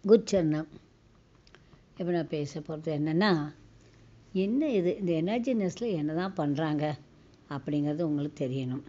குட்சர்ணம் இப்போ நான் பேச போகிறது என்னென்னா என்ன இது இந்த எனர்ஜினஸில் என்ன தான் பண்ணுறாங்க அப்படிங்கிறது உங்களுக்கு தெரியணும்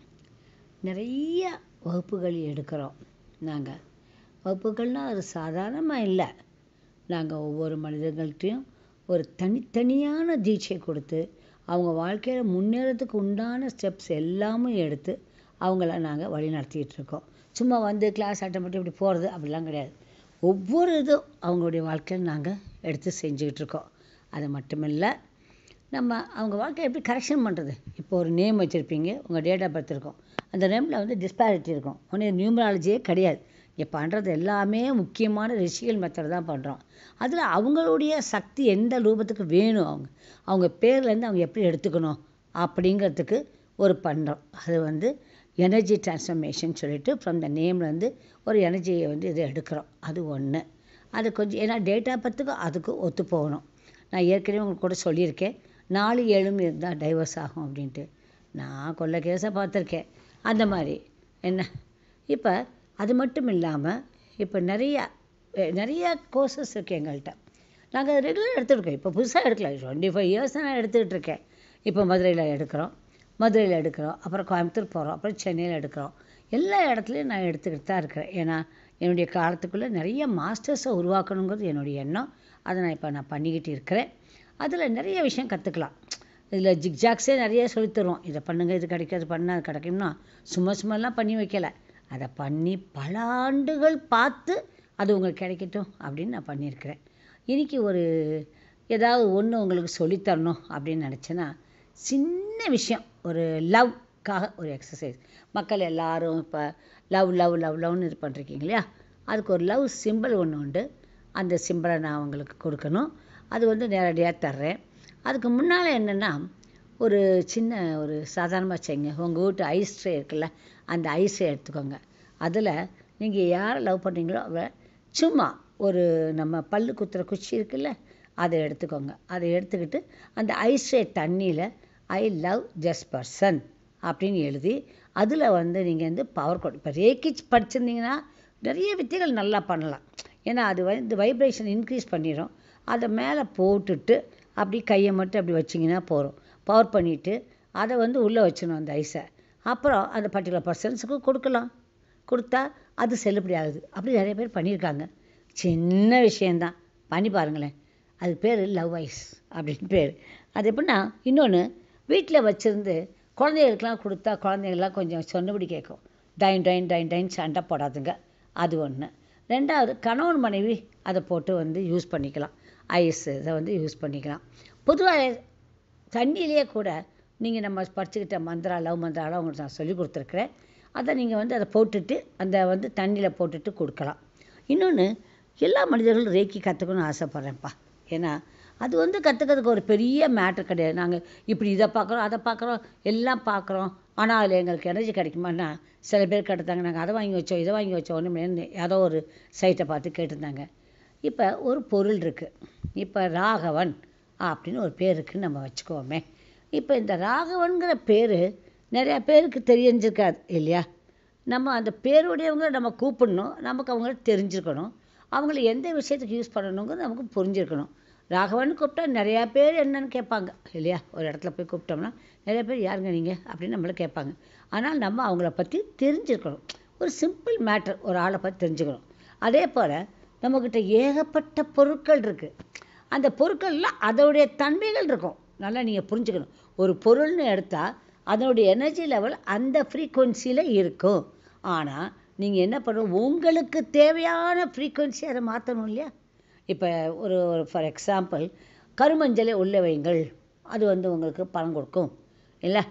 நிறைய வகுப்புகள் எடுக்கிறோம் நாங்கள் வகுப்புகள்னால் அது சாதாரணமாக இல்லை நாங்கள் ஒவ்வொரு மனிதர்கள்ட்டையும் ஒரு தனித்தனியான தீட்சை கொடுத்து அவங்க வாழ்க்கையில் முன்னேறதுக்கு உண்டான ஸ்டெப்ஸ் எல்லாமே எடுத்து அவங்கள நாங்கள் வழி நடத்திட்டு இருக்கோம் சும்மா வந்து கிளாஸ் அட்டன் பண்ணி இப்படி போகிறது அப்படிலாம் கிடையாது ஒவ்வொரு இதுவும் அவங்களுடைய வாழ்க்கையில் நாங்கள் எடுத்து செஞ்சுக்கிட்டு இருக்கோம் அது மட்டுமில்ல நம்ம அவங்க வாழ்க்கையை எப்படி கரெக்ஷன் பண்ணுறது இப்போ ஒரு நேம் வச்சுருப்பீங்க உங்கள் டேட் ஆஃப் பர்த் இருக்கும் அந்த நேமில் வந்து டிஸ்பாரிட்டி இருக்கும் ஒன்றும் நியூமராலஜியே கிடையாது இங்கே பண்ணுறது எல்லாமே முக்கியமான ரிஷியல் மெத்தட் தான் பண்ணுறோம் அதில் அவங்களுடைய சக்தி எந்த ரூபத்துக்கு வேணும் அவங்க அவங்க பேர்லேருந்து அவங்க எப்படி எடுத்துக்கணும் அப்படிங்கிறதுக்கு ஒரு பண்ணுறோம் அது வந்து எனர்ஜி டிரான்ஸ்ஃபர்மேஷன் சொல்லிட்டு ஃப்ரம் த நேம்லேருந்து ஒரு எனர்ஜியை வந்து இது எடுக்கிறோம் அது ஒன்று அது கொஞ்சம் ஏன்னா டேட் ஆஃப் பர்த்துக்கும் அதுக்கும் ஒத்து போகணும் நான் ஏற்கனவே உங்களுக்கு கூட சொல்லியிருக்கேன் நாலு ஏழும் இருந்தால் டைவர்ஸ் ஆகும் அப்படின்ட்டு நான் கொள்ள கேஸை பார்த்துருக்கேன் அந்த மாதிரி என்ன இப்போ அது மட்டும் இல்லாமல் இப்போ நிறையா நிறைய கோர்சஸ் இருக்குது எங்கள்கிட்ட நாங்கள் ரெகுலராக எடுத்துருக்கோம் இப்போ புதுசாக எடுக்கல டுவெண்ட்டி ஃபைவ் இயர்ஸ் நான் எடுத்துக்கிட்டு இருக்கேன் இப்போ மதுரையில் எடுக்கிறோம் மதுரையில் எடுக்கிறோம் அப்புறம் கோயம்புத்தூர் போகிறோம் அப்புறம் சென்னையில் எடுக்கிறோம் எல்லா இடத்துலையும் நான் எடுத்துக்கிட்டு தான் இருக்கிறேன் ஏன்னா என்னுடைய காலத்துக்குள்ளே நிறைய மாஸ்டர்ஸை உருவாக்கணுங்கிறது என்னுடைய எண்ணம் அதை நான் இப்போ நான் பண்ணிக்கிட்டு இருக்கிறேன் அதில் நிறைய விஷயம் கற்றுக்கலாம் இதில் ஜிக்ஜாக்ஸே நிறைய சொல்லித்தருவோம் இதை பண்ணுங்கள் இது கிடைக்கும் அது பண்ணால் அது கிடைக்கும்னா சும்மா சும்மாலாம் பண்ணி வைக்கலை அதை பண்ணி பல ஆண்டுகள் பார்த்து அது உங்களுக்கு கிடைக்கட்டும் அப்படின்னு நான் பண்ணியிருக்கிறேன் இன்றைக்கி ஒரு ஏதாவது ஒன்று உங்களுக்கு சொல்லித்தரணும் அப்படின்னு நினச்சேன்னா சின்ன விஷயம் ஒரு லவ்க்காக ஒரு எக்ஸசைஸ் மக்கள் எல்லாரும் இப்போ லவ் லவ் லவ் லவ்னு இது பண்ணிருக்கீங்க இல்லையா அதுக்கு ஒரு லவ் சிம்பிள் ஒன்று உண்டு அந்த சிம்பிளை நான் உங்களுக்கு கொடுக்கணும் அது வந்து நேரடியாக தர்றேன் அதுக்கு முன்னால் என்னென்னா ஒரு சின்ன ஒரு சாதாரணமாக செய்யுங்க உங்கள் வீட்டு ஐஸ் ட்ரே இருக்குல்ல அந்த ஐஸை எடுத்துக்கோங்க அதில் நீங்கள் யாரை லவ் பண்ணுறீங்களோ அவ சும்மா ஒரு நம்ம பல்லு குத்துற குச்சி இருக்குல்ல அதை எடுத்துக்கோங்க அதை எடுத்துக்கிட்டு அந்த ஐஸ் ட்ரே தண்ணியில் ஐ லவ் ஜஸ்ட் பர்சன் அப்படின்னு எழுதி அதில் வந்து நீங்கள் வந்து பவர் கோட் இப்போ ரேக்கிச் படிச்சிருந்தீங்கன்னா நிறைய வித்தைகள் நல்லா பண்ணலாம் ஏன்னா அது வந்து வைப்ரேஷன் இன்க்ரீஸ் பண்ணிடும் அதை மேலே போட்டுட்டு அப்படி கையை மட்டும் அப்படி வச்சிங்கன்னா போகிறோம் பவர் பண்ணிவிட்டு அதை வந்து உள்ளே வச்சிடணும் அந்த ஐஸை அப்புறம் அந்த பர்டிகுலர் பர்சன்ஸுக்கு கொடுக்கலாம் கொடுத்தா அது செல்லுபடி ஆகுது அப்படி நிறைய பேர் பண்ணியிருக்காங்க சின்ன விஷயந்தான் பண்ணி பாருங்களேன் அது பேர் லவ் ஐஸ் அப்படின்னு பேர் அது எப்படின்னா இன்னொன்று வீட்டில் வச்சுருந்து குழந்தைகளுக்கெல்லாம் கொடுத்தா குழந்தைகள்லாம் கொஞ்சம் சொன்னபடி கேட்கும் டைன் டைன் டைன் டைன் சண்டை போடாதுங்க அது ஒன்று ரெண்டாவது கணவன் மனைவி அதை போட்டு வந்து யூஸ் பண்ணிக்கலாம் ஐஸ் இதை வந்து யூஸ் பண்ணிக்கலாம் பொதுவாக தண்ணியிலே கூட நீங்கள் நம்ம படிச்சுக்கிட்ட மந்திரா லவ் மந்திராலாம் உங்களுக்கு நான் சொல்லி கொடுத்துருக்குறேன் அதை நீங்கள் வந்து அதை போட்டுட்டு அந்த வந்து தண்ணியில் போட்டுட்டு கொடுக்கலாம் இன்னொன்று எல்லா மனிதர்களும் ரேக்கி கற்றுக்கணும்னு ஆசைப்பட்றேன்ப்பா ஏன்னா அது வந்து கற்றுக்கிறதுக்கு ஒரு பெரிய மேட்ரு கிடையாது நாங்கள் இப்படி இதை பார்க்குறோம் அதை பார்க்குறோம் எல்லாம் பார்க்குறோம் ஆனால் அதில் எங்களுக்கு எனர்ஜி கிடைக்குமான்னா சில பேர் கேட்டுருந்தாங்க நாங்கள் அதை வாங்கி வச்சோம் இதை வாங்கி வச்சோம் ஒன்று ஏதோ ஒரு சைட்டை பார்த்து கேட்டிருந்தாங்க இப்போ ஒரு பொருள் இருக்குது இப்போ ராகவன் அப்படின்னு ஒரு பேர் இருக்குன்னு நம்ம வச்சுக்கோமே இப்போ இந்த ராகவன்கிற பேர் நிறையா பேருக்கு தெரிஞ்சிருக்காது இல்லையா நம்ம அந்த பேருடையவங்களை நம்ம கூப்பிடணும் நமக்கு அவங்கள தெரிஞ்சிருக்கணும் அவங்கள எந்த விஷயத்துக்கு யூஸ் பண்ணணுங்கிறது நமக்கு புரிஞ்சிருக்கணும் ராகவன் கூப்பிட்டா நிறையா பேர் என்னன்னு கேட்பாங்க இல்லையா ஒரு இடத்துல போய் கூப்பிட்டோம்னா நிறைய பேர் யாருங்க நீங்கள் அப்படின்னு நம்மளை கேட்பாங்க ஆனால் நம்ம அவங்கள பற்றி தெரிஞ்சிருக்கணும் ஒரு சிம்பிள் மேட்டர் ஒரு ஆளை பற்றி தெரிஞ்சுக்கணும் அதே போல் நம்மக்கிட்ட ஏகப்பட்ட பொருட்கள் இருக்குது அந்த பொருட்களில் அதோடைய தன்மைகள் இருக்கும் நல்லா நீங்கள் புரிஞ்சுக்கணும் ஒரு பொருள்னு எடுத்தால் அதனுடைய எனர்ஜி லெவல் அந்த ஃப்ரீக்குவன்சியில் இருக்கும் ஆனால் நீங்கள் என்ன பண்ணணும் உங்களுக்கு தேவையான ஃப்ரீக்குவன்சி அதை மாற்றணும் இல்லையா இப்போ ஒரு ஒரு ஃபார் எக்ஸாம்பிள் கருமஞ்சளை உள்ள வைங்கள் அது வந்து உங்களுக்கு பணம் கொடுக்கும் இல்லை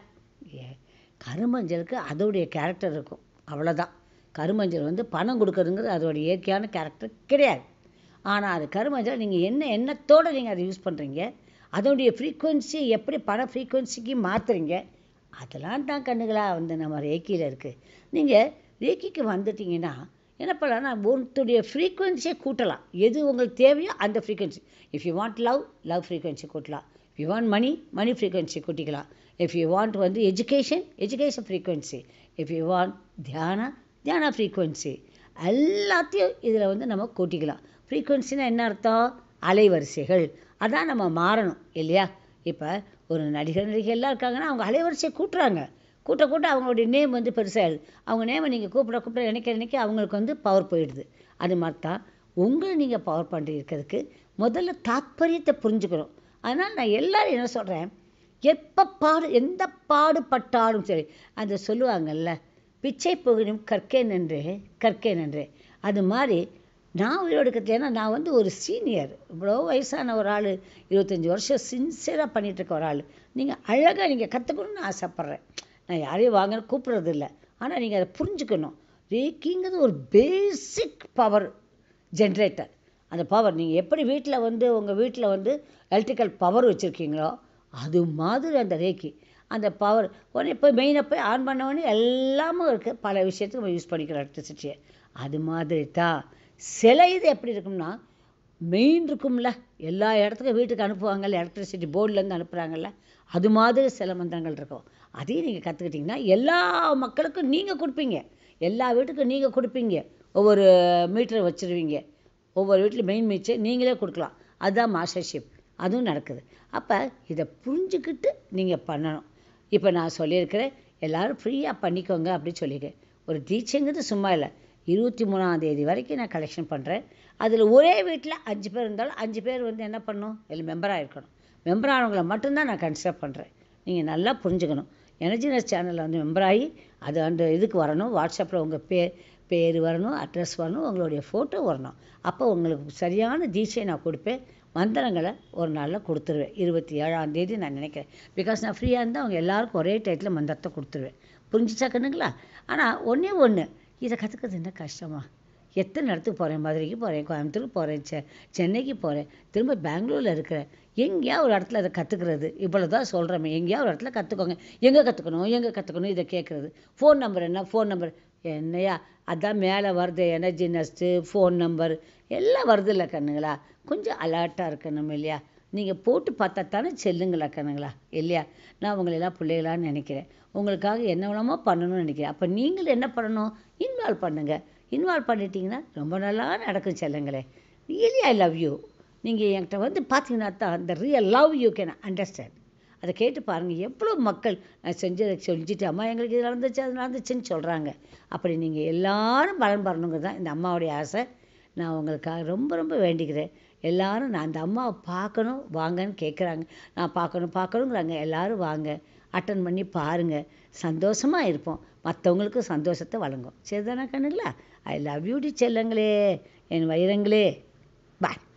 கருமஞ்சளுக்கு அதோடைய கேரக்டர் இருக்கும் அவ்வளோதான் கருமஞ்சள் வந்து பணம் கொடுக்குறதுங்கிறது அதோடைய இயற்கையான கேரக்டர் கிடையாது ஆனால் அது கருமஞ்சள் நீங்கள் என்ன எண்ணத்தோடு நீங்கள் அதை யூஸ் பண்ணுறீங்க அதோடைய ஃப்ரீக்குவன்சி எப்படி பண ஃப்ரீக்குவன்சிக்கு மாற்றுறீங்க அதெல்லாம் தான் கண்ணுகளாக வந்து நம்ம ரேக்கியில் இருக்குது நீங்கள் ரேக்கிக்கு வந்துட்டிங்கன்னா என்ன பண்ணலாம் ஒருத்தருடைய ஃப்ரீக்குவன்சியை கூட்டலாம் எது உங்களுக்கு தேவையோ அந்த frequency if you want love love frequency கூட்டலாம் if you want money money frequency கூட்டிக்கலாம் இஃப் யூ வாண்ட் வந்து education education frequency if you want தியான தியான ஃப்ரீக்குவன்சி எல்லாத்தையும் இதில் வந்து நம்ம கூட்டிக்கலாம் ஃப்ரீக்குவென்சினா என்ன அர்த்தம் அலைவரிசைகள் அதான் நம்ம மாறணும் இல்லையா இப்போ ஒரு நடிகர் நடிகை எல்லாம் இருக்காங்கன்னா அவங்க அலைவரிசையை கூட்டுறாங்க கூட்ட கூட்ட அவங்களுடைய நேம் வந்து பெருசாகிடுது அவங்க நேமை நீங்கள் கூப்பிட கூப்பிட நினைக்க நினைக்க அவங்களுக்கு வந்து பவர் போயிடுது அது மாதிரி தான் உங்களை நீங்கள் பவர் பண்ணி இருக்கிறதுக்கு முதல்ல தாத்பரியத்தை புரிஞ்சுக்கணும் அதனால் நான் எல்லாரும் என்ன சொல்கிறேன் எப்போ பாடு எந்த பாடுபட்டாலும் சரி அந்த சொல்லுவாங்கல்ல பிச்சை புகழும் கற்கேன் என்று கற்கேன் என்று அது மாதிரி நான் உயிரோடு இருக்கிறது ஏன்னா நான் வந்து ஒரு சீனியர் இவ்வளோ வயசான ஒரு ஆள் இருபத்தஞ்சி வருஷம் சின்சியராக பண்ணிகிட்டு இருக்க ஒரு ஆள் நீங்கள் அழகாக நீங்கள் கற்றுக்கணும்னு ஆசைப்பட்றேன் நான் யாரையும் வாங்க கூப்பிட்றது இல்லை ஆனால் நீங்கள் அதை புரிஞ்சுக்கணும் ரேக்கிங்கிறது ஒரு பேசிக் பவர் ஜென்ரேட்டர் அந்த பவர் நீங்கள் எப்படி வீட்டில் வந்து உங்கள் வீட்டில் வந்து எலக்ட்ரிக்கல் பவர் வச்சுருக்கீங்களோ அது மாதிரி அந்த ரேக்கி அந்த பவர் உடனே போய் மெயினை போய் ஆன் பண்ண உடனே எல்லாமும் இருக்குது பல விஷயத்துக்கு நம்ம யூஸ் பண்ணிக்கிறோம் எலக்ட்ரிசிட்டியை அது மாதிரி தான் சில இது எப்படி இருக்கும்னா மெயின் இருக்கும்ல எல்லா இடத்துக்கும் வீட்டுக்கு அனுப்புவாங்கல்ல எலக்ட்ரிசிட்டி போர்ட்லேருந்து அனுப்புகிறாங்கல்ல அது மாதிரி சில மந்திரங்கள் இருக்கும் அதையும் நீங்கள் கற்றுக்கிட்டிங்கன்னா எல்லா மக்களுக்கும் நீங்கள் கொடுப்பீங்க எல்லா வீட்டுக்கும் நீங்கள் கொடுப்பீங்க ஒவ்வொரு மீட்டர் வச்சுருவீங்க ஒவ்வொரு வீட்டில் மெயின் மீச்சர் நீங்களே கொடுக்கலாம் அதுதான் மாஸ்டர்ஷிப் அதுவும் நடக்குது அப்போ இதை புரிஞ்சுக்கிட்டு நீங்கள் பண்ணணும் இப்போ நான் சொல்லியிருக்கிறேன் எல்லோரும் ஃப்ரீயாக பண்ணிக்கோங்க அப்படின்னு சொல்லியிருக்கேன் ஒரு டீச்சிங்கிறது சும்மா இல்லை இருபத்தி மூணாம் தேதி வரைக்கும் நான் கலெக்ஷன் பண்ணுறேன் அதில் ஒரே வீட்டில் அஞ்சு பேர் இருந்தாலும் அஞ்சு பேர் வந்து என்ன பண்ணணும் எல்லாம் மெம்பராக இருக்கணும் மெம்பர் ஆனவங்களை மட்டும்தான் நான் கன்சிடர் பண்ணுறேன் நீங்கள் நல்லா புரிஞ்சுக்கணும் எனர்ஜினஸ் சேனலில் வந்து மெம்பர் ஆகி அது அந்த இதுக்கு வரணும் வாட்ஸ்அப்பில் உங்கள் பேர் பேர் வரணும் அட்ரஸ் வரணும் உங்களுடைய ஃபோட்டோ வரணும் அப்போ உங்களுக்கு சரியான தீட்சை நான் கொடுப்பேன் மந்திரங்களை ஒரு நாளில் கொடுத்துருவேன் இருபத்தி ஏழாம் தேதி நான் நினைக்கிறேன் பிகாஸ் நான் ஃப்ரீயாக இருந்தால் அவங்க எல்லாருக்கும் ஒரே டயத்தில் மந்திரத்தை கொடுத்துருவேன் புரிஞ்சுச்சா கண்ணுங்களா ஆனால் ஒன்றே ஒன்று இதை கற்றுக்கிறது என்ன கஷ்டமா எத்தனை இடத்துக்கு போகிறேன் மதுரைக்கு போகிறேன் கோயம்புத்தூருக்கு போகிறேன் செ சென்னைக்கு போகிறேன் திரும்ப பெங்களூரில் இருக்கிறேன் எங்கேயா ஒரு இடத்துல அதை கற்றுக்கிறது இவ்வளோ தான் சொல்கிறோமே எங்கேயா ஒரு இடத்துல கற்றுக்கோங்க எங்கே கற்றுக்கணும் எங்கே கற்றுக்கணும் இதை கேட்குறது ஃபோன் நம்பர் என்ன ஃபோன் நம்பர் என்னையா அதான் மேலே வருது எனர்ஜி நஸ்ட்டு ஃபோன் நம்பர் எல்லாம் வருது இல்லை கண்ணுங்களா கொஞ்சம் அலர்ட்டாக இருக்கணும் இல்லையா நீங்கள் போட்டு பார்த்தா தானே செல்லுங்களா கண்ணுங்களா இல்லையா நான் உங்களெல்லாம் பிள்ளைகளான்னு நினைக்கிறேன் உங்களுக்காக என்ன வேணாமோ பண்ணணும்னு நினைக்கிறேன் அப்போ நீங்கள் என்ன பண்ணணும் இன்வால்வ் பண்ணுங்கள் இன்வால்வ் பண்ணிட்டீங்கன்னா ரொம்ப நல்லா நடக்கும் செல்லுங்களே ரியலி ஐ லவ் யூ நீங்கள் என்கிட்ட வந்து பார்த்தீங்கன்னா தான் அந்த real love you can understand அதை கேட்டு பாருங்கள் எவ்வளோ மக்கள் நான் செஞ்சதை செஞ்சுட்டு அம்மா எங்களுக்கு இது நடந்துச்சு அது நடந்துச்சுன்னு சொல்கிறாங்க அப்படி நீங்கள் எல்லாரும் பலன் பெறணுங்கிறது தான் இந்த அம்மாவுடைய ஆசை நான் உங்களுக்காக ரொம்ப ரொம்ப வேண்டிக்கிறேன் எல்லாரும் நான் அந்த அம்மாவை பார்க்கணும் வாங்கன்னு கேட்குறாங்க நான் பார்க்கணும் பார்க்கணுங்கிறாங்க எல்லாரும் வாங்க அட்டன் பண்ணி பாருங்கள் சந்தோஷமாக இருப்போம் மற்றவங்களுக்கும் சந்தோஷத்தை வழங்கும் சரிதானா கண்ணுங்களா ஐ லவ் யூ டி செல்லங்களே என் வைரங்களே பாய்